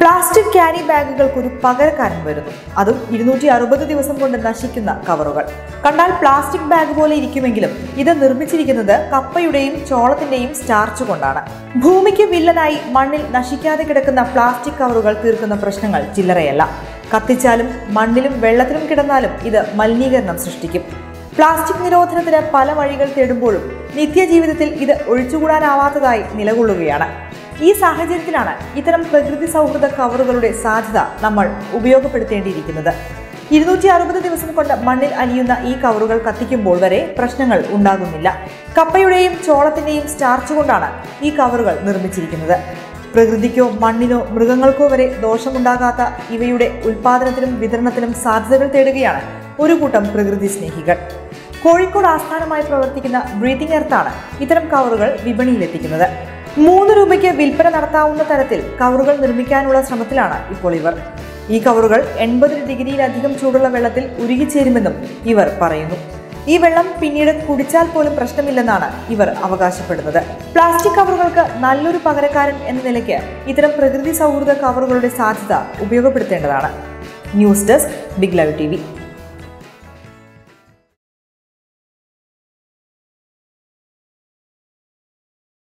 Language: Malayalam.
പ്ലാസ്റ്റിക് ക്യാരി ബാഗുകൾക്ക് ഒരു പകരക്കാരൻ വരുന്നു അതും ഇരുന്നൂറ്റി അറുപത് ദിവസം കൊണ്ട് നശിക്കുന്ന കവറുകൾ കണ്ടാൽ പ്ലാസ്റ്റിക് ബാഗ് പോലെ ഇരിക്കുമെങ്കിലും ഇത് നിർമ്മിച്ചിരിക്കുന്നത് കപ്പയുടെയും ചോളത്തിന്റെയും സ്റ്റാർച്ച് കൊണ്ടാണ് ഭൂമിക്ക് വില്ലനായി മണ്ണിൽ നശിക്കാതെ കിടക്കുന്ന പ്ലാസ്റ്റിക് കവറുകൾ തീർക്കുന്ന പ്രശ്നങ്ങൾ ചില്ലറയല്ല കത്തിച്ചാലും മണ്ണിലും വെള്ളത്തിലും കിടന്നാലും ഇത് മലിനീകരണം സൃഷ്ടിക്കും പ്ലാസ്റ്റിക് നിരോധനത്തിന് പല വഴികൾ തേടുമ്പോഴും നിത്യജീവിതത്തിൽ ഇത് ഒഴിച്ചുകൂടാനാവാത്തതായി നിലകൊള്ളുകയാണ് ഈ സാഹചര്യത്തിലാണ് ഇത്തരം പ്രകൃതി സൗഹൃദ കവറുകളുടെ സാധ്യത നമ്മൾ ഉപയോഗപ്പെടുത്തേണ്ടിയിരിക്കുന്നത് ഇരുന്നൂറ്റി അറുപത് ദിവസം കൊണ്ട് മണ്ണിൽ അലിയുന്ന ഈ കവറുകൾ കത്തിക്കുമ്പോൾ വരെ പ്രശ്നങ്ങൾ ഉണ്ടാകുന്നില്ല കപ്പയുടെയും ചോളത്തിന്റെയും സ്റ്റാർച്ച് കൊണ്ടാണ് ഈ കവറുകൾ നിർമ്മിച്ചിരിക്കുന്നത് പ്രകൃതിക്കോ മണ്ണിനോ മൃഗങ്ങൾക്കോ വരെ ദോഷമുണ്ടാകാത്ത ഇവയുടെ ഉൽപാദനത്തിനും വിതരണത്തിനും സാധ്യതകൾ തേടുകയാണ് ഒരു കൂട്ടം പ്രകൃതി സ്നേഹികൾ കോഴിക്കോട് ആസ്ഥാനമായി പ്രവർത്തിക്കുന്ന ബ്രീതിങ് എർത്താണ് ഇത്തരം കവറുകൾ വിപണിയിലെത്തിക്കുന്നത് മൂന്ന് രൂപയ്ക്ക് വിൽപ്പന നടത്താവുന്ന തരത്തിൽ കവറുകൾ നിർമ്മിക്കാനുള്ള ശ്രമത്തിലാണ് ഇപ്പോൾ ഇവർ ഈ കവറുകൾ എൺപത് ഡിഗ്രിയിലധികം ചൂടുള്ള വെള്ളത്തിൽ ഉരുകിച്ചേരുമെന്നും ഇവർ പറയുന്നു ഈ വെള്ളം പിന്നീട് കുടിച്ചാൽ പോലും പ്രശ്നമില്ലെന്നാണ് ഇവർ അവകാശപ്പെടുന്നത് പ്ലാസ്റ്റിക് കവറുകൾക്ക് നല്ലൊരു പകരക്കാരൻ എന്ന നിലയ്ക്ക് ഇത്തരം പ്രകൃതി സൗഹൃദ കവറുകളുടെ സാധ്യത ഉപയോഗപ്പെടുത്തേണ്ടതാണ് news desk big live T